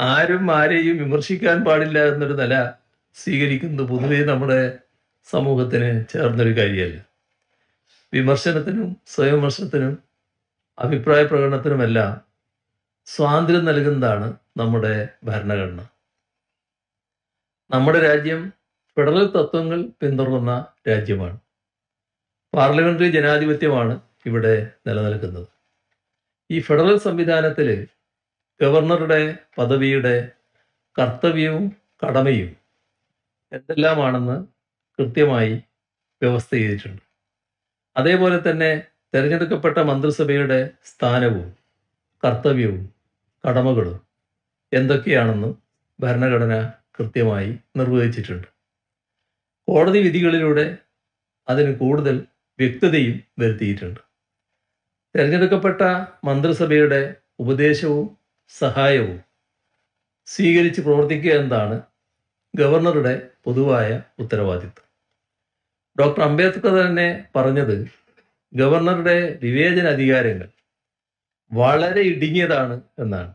ആരും ആരെയും വിമർശിക്കാൻ പാടില്ല എന്നൊരു നില സ്വീകരിക്കുന്നത് പൊതുവെ നമ്മുടെ സമൂഹത്തിന് ചേർന്നൊരു കാര്യമല്ല വിമർശനത്തിനും സ്വയംവിമർശനത്തിനും അഭിപ്രായ പ്രകടനത്തിനുമെല്ലാം സ്വാതന്ത്ര്യം നൽകുന്നതാണ് നമ്മുടെ ഭരണഘടന നമ്മുടെ രാജ്യം ഫെഡറൽ തത്വങ്ങൾ പിന്തുടർന്ന രാജ്യമാണ് പാർലമെന്ററി ജനാധിപത്യമാണ് ഇവിടെ നിലനിൽക്കുന്നത് ഈ ഫെഡറൽ സംവിധാനത്തിൽ ഗവർണറുടെ പദവിയുടെ കർത്തവ്യവും കടമയും എന്തെല്ലാമാണെന്ന് കൃത്യമായി വ്യവസ്ഥ ചെയ്തിട്ടുണ്ട് അതേപോലെ തന്നെ തിരഞ്ഞെടുക്കപ്പെട്ട മന്ത്രിസഭയുടെ സ്ഥാനവും കർത്തവ്യവും കടമകളും എന്തൊക്കെയാണെന്നും ഭരണഘടന കൃത്യമായി നിർവഹിച്ചിട്ടുണ്ട് കോടതി വിധികളിലൂടെ അതിന് കൂടുതൽ വ്യക്തതയും വരുത്തിയിട്ടുണ്ട് തിരഞ്ഞെടുക്കപ്പെട്ട മന്ത്രിസഭയുടെ ഉപദേശവും സഹായവും സ്വീകരിച്ച് പ്രവർത്തിക്കുക എന്നതാണ് ഗവർണറുടെ പൊതുവായ ഉത്തരവാദിത്വം ഡോക്ടർ അംബേദ്കർ തന്നെ പറഞ്ഞത് ഗവർണറുടെ വിവേചന അധികാരങ്ങൾ വളരെ ഇടുങ്ങിയതാണ് എന്നാണ്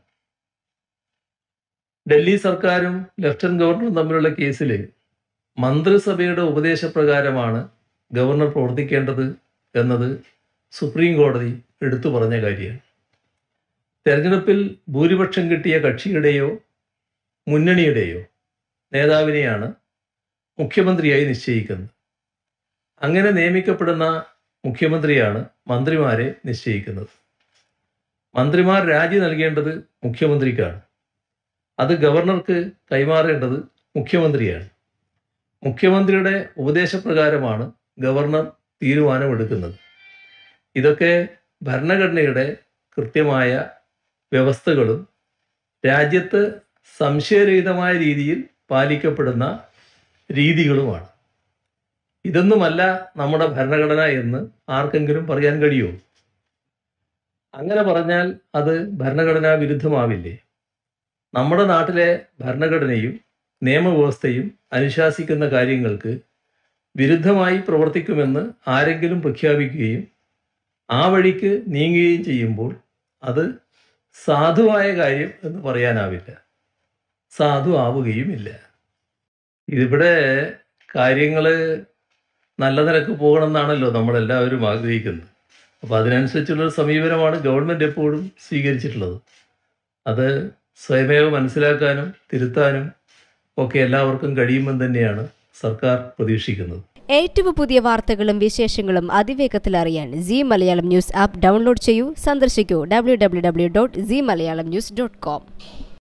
ഡൽഹി സർക്കാരും ലഫ്റ്റനന്റ് ഗവർണറും തമ്മിലുള്ള കേസിൽ മന്ത്രിസഭയുടെ ഉപദേശപ്രകാരമാണ് ഗവർണർ പ്രവർത്തിക്കേണ്ടത് എന്നത് സുപ്രീം കോടതി എടുത്തു പറഞ്ഞ കാര്യമാണ് തെരഞ്ഞെടുപ്പിൽ ഭൂരിപക്ഷം കിട്ടിയ കക്ഷിയുടെയോ മുന്നണിയുടെയോ നേതാവിനെയാണ് മുഖ്യമന്ത്രിയായി നിശ്ചയിക്കുന്നത് അങ്ങനെ നിയമിക്കപ്പെടുന്ന മുഖ്യമന്ത്രിയാണ് മന്ത്രിമാരെ നിശ്ചയിക്കുന്നത് മന്ത്രിമാർ രാജി നൽകേണ്ടത് മുഖ്യമന്ത്രിക്കാണ് അത് ഗവർണർക്ക് കൈമാറേണ്ടത് മുഖ്യമന്ത്രിയാണ് മുഖ്യമന്ത്രിയുടെ ഉപദേശപ്രകാരമാണ് ഗവർണർ തീരുമാനമെടുക്കുന്നത് ഇതൊക്കെ ഭരണഘടനയുടെ കൃത്യമായ വ്യവസ്ഥകളും രാജ്യത്ത് സംശയരഹിതമായ രീതിയിൽ പാലിക്കപ്പെടുന്ന രീതികളുമാണ് ഇതൊന്നുമല്ല നമ്മുടെ ഭരണഘടന എന്ന് ആർക്കെങ്കിലും പറയാൻ കഴിയുമോ അങ്ങനെ പറഞ്ഞാൽ അത് ഭരണഘടനാ വിരുദ്ധമാവില്ലേ നമ്മുടെ നാട്ടിലെ ഭരണഘടനയും നിയമവ്യവസ്ഥയും അനുശാസിക്കുന്ന കാര്യങ്ങൾക്ക് വിരുദ്ധമായി പ്രവർത്തിക്കുമെന്ന് ആരെങ്കിലും പ്രഖ്യാപിക്കുകയും ആ വഴിക്ക് നീങ്ങുകയും ചെയ്യുമ്പോൾ അത് സാധുവായ കാര്യം എന്ന് പറയാനാവില്ല സാധു ആവുകയുമില്ല ഇതിവിടെ കാര്യങ്ങൾ നല്ല നിലക്ക് പോകണം എന്നാണല്ലോ നമ്മളെല്ലാവരും ആഗ്രഹിക്കുന്നത് അപ്പോൾ അതിനനുസരിച്ചുള്ളൊരു സമീപനമാണ് ഗവൺമെൻറ് എപ്പോഴും സ്വീകരിച്ചിട്ടുള്ളത് അത് സ്വയമേവ മനസ്സിലാക്കാനും തിരുത്താനും ഒക്കെ എല്ലാവർക്കും കഴിയുമെന്ന് തന്നെയാണ് സർക്കാർ പ്രതീക്ഷിക്കുന്നത് ഏറ്റവും പുതിയ വാർത്തകളും വിശേഷങ്ങളും അതിവേഗത്തിൽ അറിയാൻ Zee Malayalam news app download ചെയ്യൂ സന്ദർശിക്കൂ W W W dot Zee Malayalam news dot com